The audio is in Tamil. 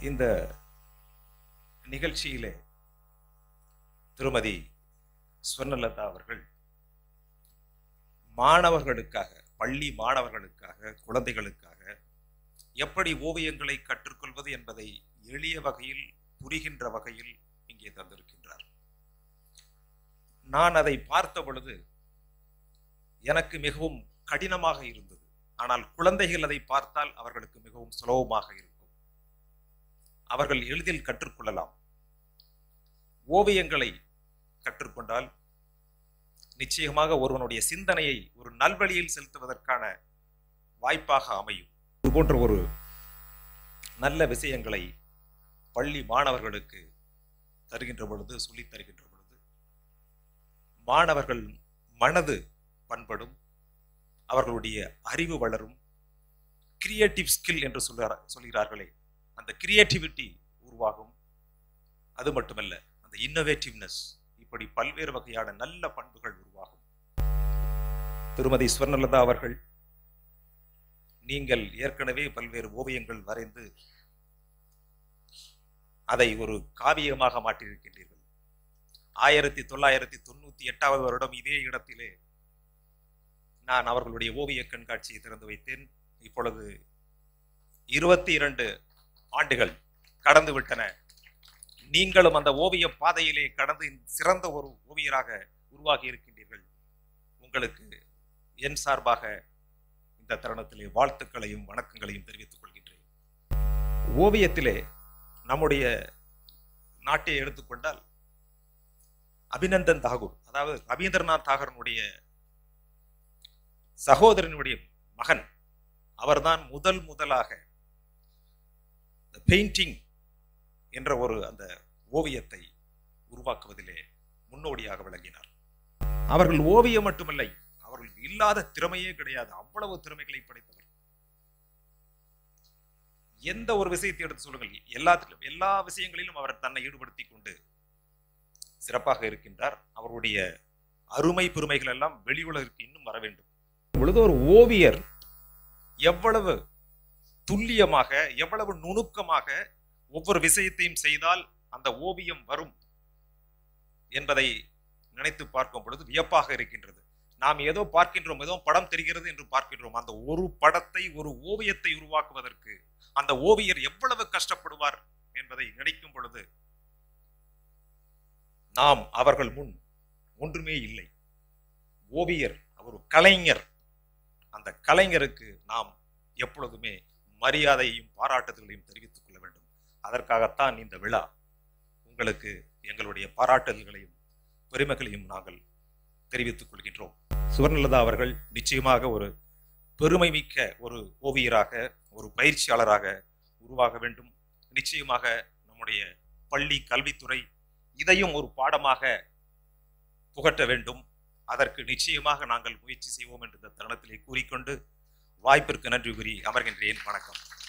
இந்த நிகழ்ச்சியிலே திருமதி ஸ்வர்ணலதா அவர்கள் மாணவர்களுக்காக பள்ளி மாணவர்களுக்காக குழந்தைகளுக்காக எப்படி ஓவியங்களை கற்றுக்கொள்வது என்பதை எளிய வகையில் புரிகின்ற வகையில் இங்கே தந்திருக்கின்றார் நான் அதை பார்த்த பொழுது எனக்கு மிகவும் கடினமாக இருந்தது ஆனால் குழந்தைகள் அதை பார்த்தால் அவர்களுக்கு மிகவும் சுலபமாக இருக்கும் அவர்கள் எளிதில் கற்றுக்கொள்ளலாம் ஓவியங்களை கற்றுக்கொண்டால் நிச்சயமாக ஒருவனுடைய சிந்தனையை ஒரு நல்வழியில் செலுத்துவதற்கான வாய்ப்பாக அமையும் இது போன்ற ஒரு நல்ல விஷயங்களை பள்ளி மாணவர்களுக்கு தருகின்ற பொழுது சொல்லித் தருகின்ற பொழுது மாணவர்கள் மனது பண்படும் அவர்களுடைய அறிவு வளரும் கிரியேட்டிவ் ஸ்கில் என்று சொல்லுற சொல்கிறார்களே அந்த கிரியேட்டிவிட்டி உருவாகும் அது மட்டுமல்ல அந்த இன்னோவேட்டிவ்னஸ் இப்படி பல்வேறு வகையான நல்ல பண்புகள் உருவாகும் திருமதி ஸ்வர்ணலதா அவர்கள் நீங்கள் ஏற்கனவே பல்வேறு ஓவியங்கள் வரைந்து அதை ஒரு காவியமாக மாற்றியிருக்கின்றீர்கள் ஆயிரத்தி தொள்ளாயிரத்தி தொண்ணூத்தி எட்டாவது வருடம் இதே இடத்திலே நான் அவர்களுடைய ஓவிய கண்காட்சியை திறந்து வைத்தேன் இப்பொழுது இருபத்தி இரண்டு ஆண்டுகள் கடந்து விட்டன நீங்களும் அந்த ஓவிய பாதையிலே கடந்து சிறந்த ஒரு ஓவியராக உருவாகி இருக்கின்றீர்கள் உங்களுக்கு என் சார்பாக இந்த தருணத்திலே வாழ்த்துக்களையும் வணக்கங்களையும் தெரிவித்துக் கொள்கின்றேன் ஓவியத்திலே நம்முடைய நாட்டை எடுத்துக்கொண்டால் அபிநந்தன் தாகூர் அதாவது ரவீந்திரநாத் தாகரனுடைய சகோதரனுடைய மகன் அவர்தான் முதல் முதலாக பெயிண்டிங் என்ற ஒரு அந்த ஓவியத்தை உருவாக்குவதிலே முன்னோடியாக விளங்கினார் அவர்கள் ஓவியம் மட்டுமில்லை அவர்களுக்கு இல்லாத திறமையே கிடையாது அவ்வளவு திறமைகளை படைத்தவர் எந்த ஒரு விஷயத்தை எடுத்து சொல்லுங்கள் எல்லாத்திலும் எல்லா விஷயங்களிலும் அவர் தன்னை ஈடுபடுத்திக் கொண்டு சிறப்பாக இருக்கின்றார் அவருடைய அருமை பெருமைகள் எல்லாம் வெளி உலகிற்கு இன்னும் வர வேண்டும் பொழுது ஒரு ஓவியர் எவ்வளவு துல்லியமாக எவ்வளவு நுணுக்கமாக ஒவ்வொரு விஷயத்தையும் செய்தால் அந்த ஓவியம் வரும் என்பதை நினைத்து பார்க்கும் பொழுது வியப்பாக இருக்கின்றது நாம் ஏதோ பார்க்கின்றோம் ஏதோ படம் தெரிகிறது என்று பார்க்கின்றோம் அந்த ஒரு படத்தை ஒரு ஓவியத்தை உருவாக்குவதற்கு அந்த ஓவியர் எவ்வளவு கஷ்டப்படுவார் என்பதை நினைக்கும் பொழுது நாம் அவர்கள் முன் ஒன்றுமே இல்லை ஓவியர் ஒரு கலைஞர் அந்த கலைஞருக்கு நாம் எப்பொழுதுமே மரியாதையையும் பாராட்டுதல்களையும் தெரிவித்துக் கொள்ள வேண்டும் அதற்காகத்தான் இந்த விழா உங்களுக்கு எங்களுடைய பாராட்டுதல்களையும் பெருமைகளையும் நாங்கள் தெரிவித்துக் கொள்கின்றோம் சுவர்ணலதா அவர்கள் நிச்சயமாக ஒரு பெருமை மிக்க ஒரு ஓவியராக ஒரு பயிற்சியாளராக உருவாக வேண்டும் நிச்சயமாக நம்முடைய பள்ளி கல்வித்துறை இதையும் ஒரு பாடமாக புகட்ட வேண்டும் அதற்கு நிச்சயமாக நாங்கள் முயற்சி செய்வோம் என்று இந்த தருணத்திலே கூறிக்கொண்டு வாய்ப்பிற்கு நன்றி கூறி அமர்கின்றேன் வணக்கம்